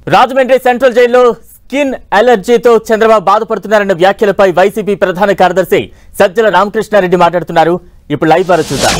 Rajahmundry central జైల్లో skin అలర్జీతో చంద్రబాబు బాధపడుతున్నారన్న వ్యాఖ్యలపై వైసీపీ ప్రధాన కార్యదర్శి సజ్జల రామకృష్ణారెడ్డి మాట్లాడుతున్నారు ఇప్పుడు లైవ్ ద్వారా చూద్దాం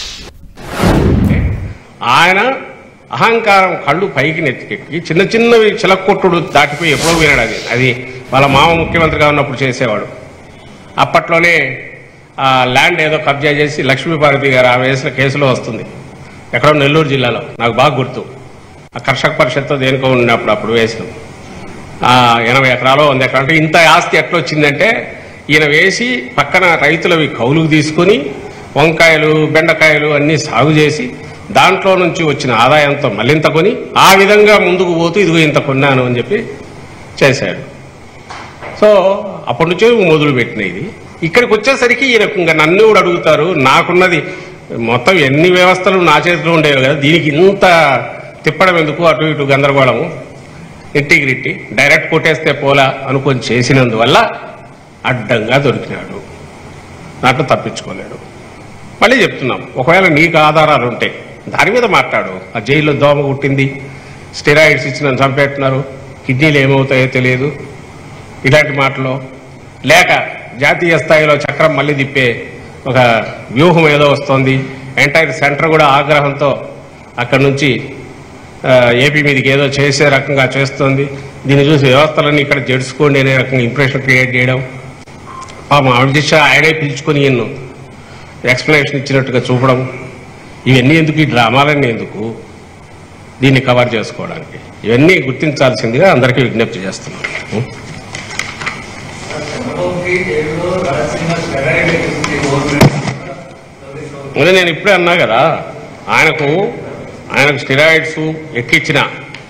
ఆయన అహంకారం కళ్ళు పైకి నెత్తికెక్కి చిన్న చిన్నవి చిలక్కొట్టుడు దాటిపోయి ఎప్పుడో వినాడు అది అది వాళ్ళ మామ ముఖ్యమంత్రిగా ఉన్నప్పుడు చేసేవాడు అప్పట్లోనే ఆ ల్యాండ్ ఏదో కబ్జా చేసి లక్ష్మీపార్వతి గారు ఆమె వేసిన కేసులో వస్తుంది ఎక్కడో నెల్లూరు జిల్లాలో నాకు బాగా గుర్తు ఆ కర్షక పరిషత్తో దేనికో ఉన్నప్పుడు అప్పుడు వేసినాం ఆ ఎనభై ఎకరాలు వంద ఎకరాలు అంటే ఇంత ఆస్తి ఎట్లా వచ్చిందంటే ఈయన వేసి పక్కన రైతులవి కౌలుకు తీసుకొని వంకాయలు బెండకాయలు అన్నీ సాగు చేసి దాంట్లో నుంచి వచ్చిన ఆదాయంతో మళ్ళింత కొని ఆ విధంగా ముందుకు పోతూ ఇదిగో ఇంత కొన్నాను అని చెప్పి చేశాడు సో అప్పటి నుంచే మొదలు పెట్టిన ఇది ఇక్కడికి వచ్చేసరికి ఈయన ఇంకా నన్ను కూడా అడుగుతారు నాకున్నది మొత్తం ఎన్ని వ్యవస్థలు నా చేతిలో ఉండేవి కదా దీనికి ఇంత తిప్పడం ఎందుకు అటు ఇటు గందరగోళము ఇంటిగ్రిటీ డైరెక్ట్ కొట్టేస్తే పోలా అనుకొని చేసినందువల్ల అడ్డంగా దొరికినాడు దాంట్లో తప్పించుకోలేడు మళ్ళీ చెప్తున్నాం ఒకవేళ నీకు ఆధారాలు ఉంటే దాని మీద మాట్లాడు ఆ జైల్లో దోమ కుట్టింది స్టెరాయిడ్స్ ఇచ్చి నన్ను చంపేస్తున్నారు కిడ్నీలు ఏమవుతాయో తెలియదు ఇలాంటి మాటలు లేక జాతీయ స్థాయిలో చక్రం మళ్ళీ తిప్పే ఒక వ్యూహం ఏదో వస్తోంది ఎంటైర్ సెంటర్ కూడా ఆగ్రహంతో అక్కడి నుంచి ఆ, ఏపీ మీదకి ఏదో చేసే రకంగా చేస్తోంది దీన్ని చూసి వ్యవస్థలన్నీ ఇక్కడ జడుచుకోండి అనే రకంగా ఇంప్రెషన్ క్రియేట్ చేయడం పాపం అమిత్ షా ఆయనే పిలుచుకొని ఈయన్ను ఎక్స్ప్లెనేషన్ ఇచ్చినట్టుగా చూపడం ఇవన్నీ ఎందుకు ఈ డ్రామాలన్నీ ఎందుకు దీన్ని కవర్ చేసుకోవడానికి ఇవన్నీ గుర్తించాల్సిందిగా అందరికీ విజ్ఞప్తి చేస్తున్నాను చంద్రబాబుకి జైల్లో రహస్యంగా స్టెరాయిడ్ ఎక్కింది గవర్నమెంట్ అదే నేను ఇప్పుడే అన్నా కదా ఆయనకు ఆయనకు స్టిరాయిడ్స్ ఎక్కించిన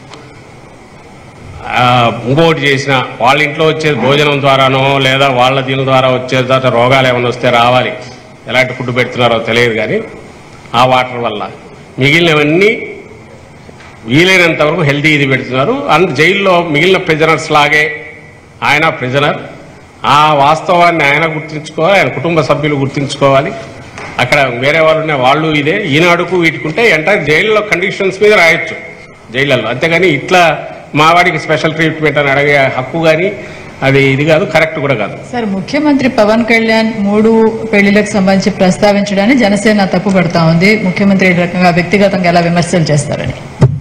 ఆ, ఇంకోటి చేసిన వాళ్ళ ఇంట్లో వచ్చే భోజనం ద్వారానో లేదా వాళ్ళ దీని ద్వారా వచ్చే తర్వాత రోగాలు ఏమైనా వస్తే రావాలి ఎలాంటి ఫుడ్ పెడుతున్నారో తెలియదు కానీ ఆ వాటర్ వల్ల మిగిలినవన్నీ వీలైనంత వరకు హెల్తీ ఇది పెడుతున్నారు అండ్ జైల్లో మిగిలిన ప్రిజనర్స్ లాగే ఆయన ప్రిజనర్ ఆ వాస్తవాన్ని ఆయన గుర్తుంచుకోవాలి ఆయన కుటుంబ సభ్యులు గుర్తుంచుకోవాలి అక్కడ వేరే వాళ్ళు ఉన్న వాళ్ళు ఇదే ఈనాడుకు వీటికుంటే ఎంటైర్ జైల్లో కండిషన్స్ మీద రాయొచ్చు జైళ్ళల్లో అంతేగాని ఇట్లా మా వాడికి స్పెషల్ ట్రీట్మెంట్ అని అడిగే హక్కు కానీ అది ఇది కాదు కరెక్ట్ కూడా కాదు సార్ ముఖ్యమంత్రి పవన్ కళ్యాణ్ మూడు పెళ్లిలకు సంబంధించి ప్రస్తావించడాన్ని జనసేన తప్పుపడతా ఉంది ముఖ్యమంత్రి ఈ రకంగా వ్యక్తిగతంగా ఎలా విమర్శలు చేస్తారని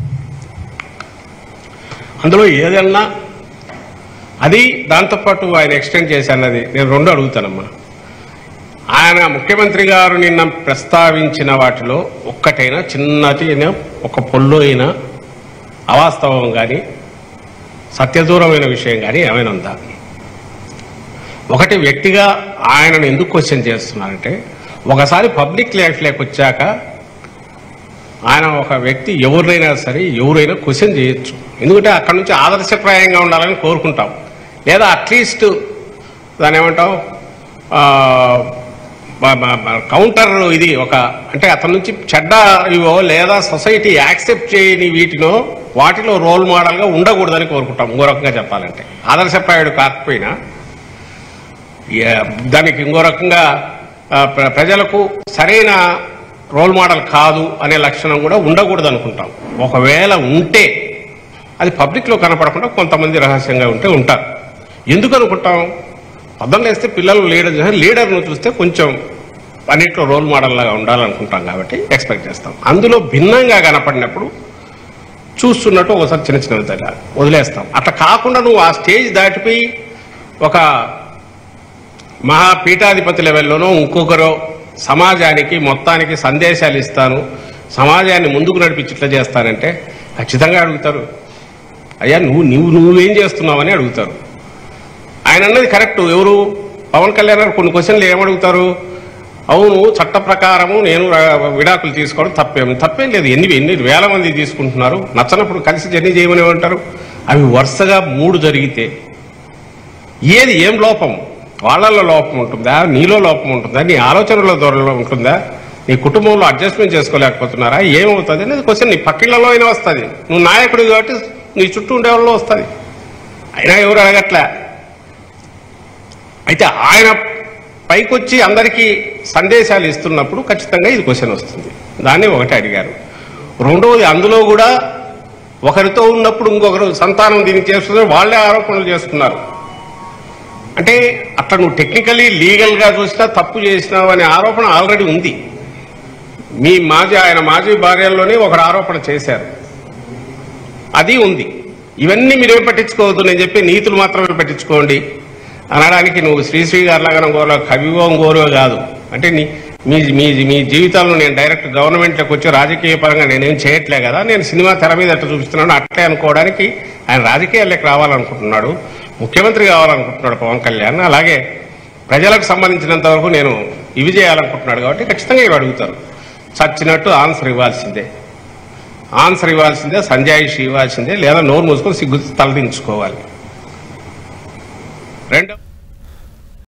అందులో ఏదన్నా అది దాంతోపాటు ఆయన ఎక్స్టెండ్ చేశానది నేను రెండు అడుగుతానమ్మా ఆయన ముఖ్యమంత్రి గారు నిన్న ప్రస్తావించిన వాటిలో ఒక్కటైనా చిన్నది అయినా ఒక పొల్లు అయినా అవాస్తవం కానీ సత్యదూరమైన విషయం కానీ ఏమైనా ఉందా ఒకటి వ్యక్తిగా ఆయనను ఎందుకు క్వశ్చన్ చేస్తున్నారంటే ఒకసారి పబ్లిక్ లైఫ్లోకి వచ్చాక ఆయన ఒక వ్యక్తి ఎవరినైనా సరే ఎవరైనా క్వశ్చన్ చేయొచ్చు ఎందుకంటే అక్కడ నుంచి ఆదర్శప్రాయంగా ఉండాలని కోరుకుంటాం లేదా అట్లీస్ట్ దాని ఏమంటాం ఆ, బ- బ- బ- కౌంటర్ ఇది ఒక అంటే అతని నుంచి చెడ్డ ఇవో లేదా సొసైటీ యాక్సెప్ట్ చేయని వీటిలో వాటిలో రోల్ మోడల్గా ఉండకూడదని కోరుకుంటాం ఇంకో రకంగా చెప్పాలంటే ఆదర్శప్రాయుడు కాకపోయినా ఏ- దానికి ఇంకో రకంగా ఆ, ప్ర- ప్రజలకు సరైన రోల్ మోడల్ కాదు అనే లక్షణం కూడా ఉండకూడదు అనుకుంటాం ఒకవేళ ఉంటే అది పబ్లిక్లో కనపడకుండా కొంతమంది రహస్యంగా ఉంటే ఉంటారు ఎందుకు అనుకుంటాం పద్దం వేస్తే పిల్లలు లీడర్ చేస్తారు లీడర్ను చూస్తే కొంచెం అన్నింటిలో రోల్ మోడల్ లాగా ఉండాలనుకుంటాం కాబట్టి ఎక్స్పెక్ట్ చేస్తాం అందులో భిన్నంగా కనపడినప్పుడు చూస్తున్నట్టు ఒకసారి చిన్న చిన్న విధాలు వదిలేస్తాం అట్లా కాకుండా నువ్వు ఆ స్టేజ్ దాటిపోయి ఒక మహా పీఠాధిపతి లెవెల్లోనో ఇంకొకరో సమాజానికి మొత్తానికి సందేశాలు ఇస్తాను సమాజాన్ని ముందుకు నడిపించి ఇట్లా చేస్తానంటే ఖచ్చితంగా అడుగుతారు అయ్యా నువ్వు నువ్వు నువ్వేం చేస్తున్నావని అడుగుతారు ఆయన అన్నది కరెక్ట్ ఎవరు పవన్ కళ్యాణ్ గారు కొన్ని క్వశ్చన్లు ఏమడుగుతారు అవును చట్ట ప్రకారము నేను రా- విడాకులు తీసుకోవడం తప్పేం తప్పేం లేదు ఎన్ని ఎన్ని వేల మంది తీసుకుంటున్నారు నచ్చనప్పుడు కలిసి జర్నీ చేయమని ఏమంటారు అవి వరుసగా మూడు జరిగితే ఏది ఏం లోపం వాళ్ళల్లో లోపం ఉంటుందా నీలో లోపం ఉంటుందా నీ ఆలోచనలో దూరంలో ఉంటుందా నీ కుటుంబంలో అడ్జస్ట్మెంట్ చేసుకోలేకపోతున్నారా ఏమవుతుంది అనేది క్వశ్చన్ నీ పక్కిళ్లలో అయినా వస్తుంది నువ్వు నాయకుడు కాబట్టి నీ చుట్టూ ఉండే వాళ్ళు వస్తుంది అయినా ఎవరు అడగట్లే అయితే ఆయన పైకొచ్చి అందరికీ సందేశాలు ఇస్తున్నప్పుడు ఖచ్చితంగా ఇది క్వశ్చన్ వస్తుంది దాన్ని ఒకటి అడిగారు రెండవది అందులో కూడా ఒకరితో ఉన్నప్పుడు ఇంకొకరు సంతానం దీనికి చేస్తున్నారు వాళ్ళే ఆరోపణలు చేస్తున్నారు అంటే అట్లా నువ్వు టెక్నికలీ లీగల్గా చూసినా తప్పు చేసినావు అనే ఆరోపణ ఆల్రెడీ ఉంది మీ మాజీ ఆయన మాజీ భార్యల్లోనే ఒకరు ఆరోపణ చేశారు అది ఉంది ఇవన్నీ మీరేం పట్టించుకోవద్దు నేను చెప్పి నీతులు మాత్రమే పట్టించుకోండి అనడానికి నువ్వు శ్రీశ్రీ గారిలాగా గోరో కవివో గోరో కాదు అంటే నీ మీ మీ మీ జీవితాలను నేను డైరెక్ట్ గవర్నమెంట్లోకి వచ్చి రాజకీయ పరంగా నేనేం చేయట్లే కదా నేను సినిమా తెర మీద ఎట్లా చూపిస్తున్నాను అట్లే అనుకోవడానికి ఆయన రాజకీయాల్లోకి రావాలనుకుంటున్నాడు ముఖ్యమంత్రి కావాలనుకుంటున్నాడు పవన్ కళ్యాణ్ అలాగే ప్రజలకు సంబంధించినంత వరకు నేను ఇవి చేయాలనుకుంటున్నాడు కాబట్టి ఖచ్చితంగా ఇవి అడుగుతారు చచ్చినట్టు ఆన్సర్ ఇవ్వాల్సిందే ఆన్సర్ ఇవ్వాల్సిందే సంజాయిషి ఇవ్వాల్సిందే లేదా నోరు మూసుకొని సిగ్గు తలదించుకోవాలి రెండో